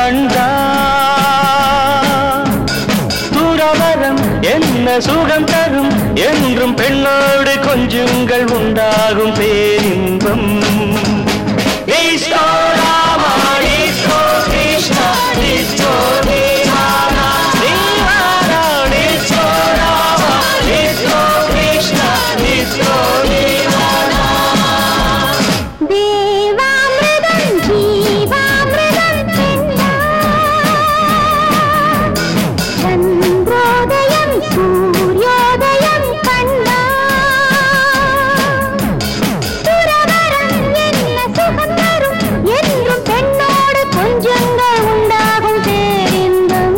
கண்டா துறவரம் என்ன சுகம் தரும் என்றும் பெண்ணோடு கொஞ்சங்கள் உண்டாகும் பேரின்பம் ஈஸ்வரா ராமா, ஈஸ்வர கிருஷ்ணா, ஈஸ்வர தேவானா, தேவானா, ஈஸ்வர ராமா, ஈஸ்வர கிருஷ்ணா, ஈஸ்வர தேவானா. தேவாமிர்தம் ஜீவாமிர்தம் பெண்ணா சந்திரோதயம் சூரியோதயம் கண்டா துறவரம் என்ன சுகம் தரும் என்றும் பெண்ணோடு கொஞ்சங்கள் உண்டாகும் பேரின்பம்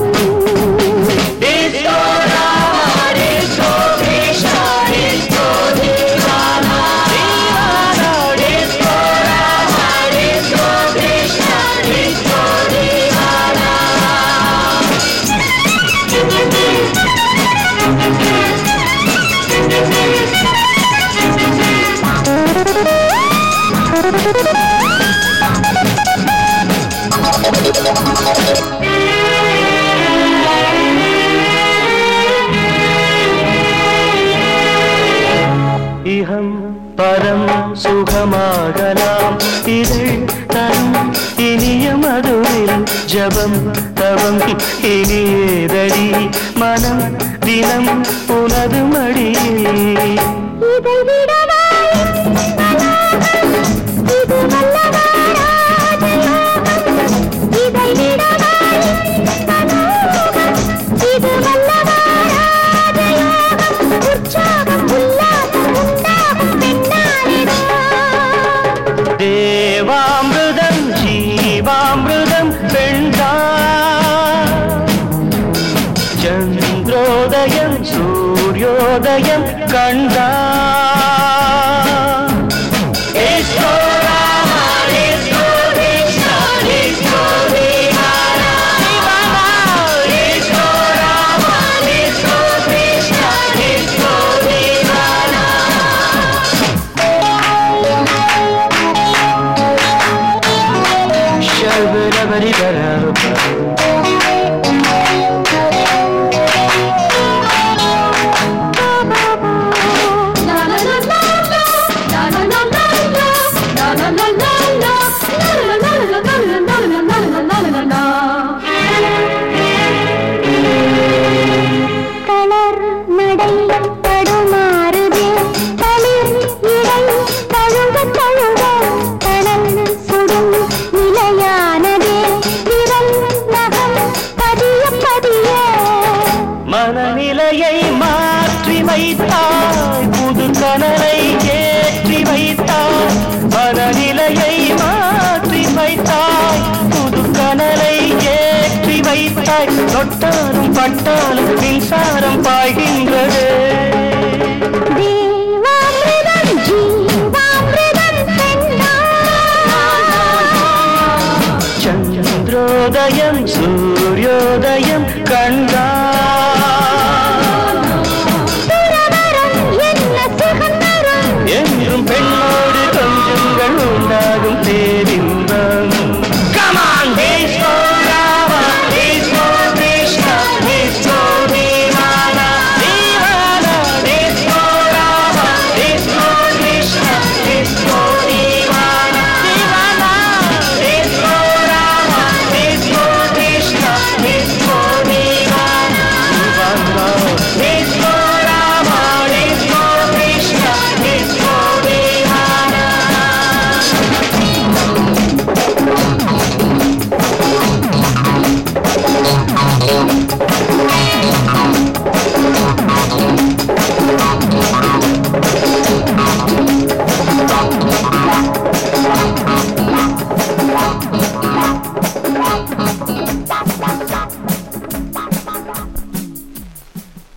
இகம் பரம் சுகமாகலாம் இதழ் தரும் இனிய மதுவில் ஜபம் தவம் இனியேதடி மனம் தினம் உனது மடியில் இதை விடவா இது வல்லவா ராஜயோகம் இதை விடவா மனோகம் இது வல்லவா ராஜயோகம் உற்சாகம் உல்லாசம் உண்டாகும் பெண்ணாரிடம் தேவாமிருதம் ஜீவாமிருதம் பெண்டா சந்திரோதயம் சூரியோதயம் கண்டா தளர் நடை தடுமாறுதே தளிர் இடை தழுவ தழுவ தணல் சுடும் நிலையானதே விரல் நகம் பதிய பதிய மனநிலையை மாற்றி வைத்தாய் புது கனலை ஏற்றி வைத்தாய் மனநிலையை மாற்றி வைத்தாய் புது கனலை ஏற்றி வைத்தாய் தொட்டாலும் பட்டாலும் மின்சாரம் பாய்கின்றது தேவாமிர்தம் ஜீவாமிர்தம் பெண்ணா சந்திரோதயம் சூரியோதயம் கண்டா துறவரம் என்ன சுகம் தரும் என்றும் பெண்ணோடு கொஞ்சங்கள் உண்டாகும் பேரின்பம் Come on, Ishwarava, Ishwar Krishna, Ishwar Devana, Devana, Ishwarava, Ishwar Krishna, Ishwar Devana, Devana, Ishwarava, Ishwar Krishna, Ishwar Devana, Devana, Ishwarava, Ishwar Krishna, Ishwar Devana. Thank you.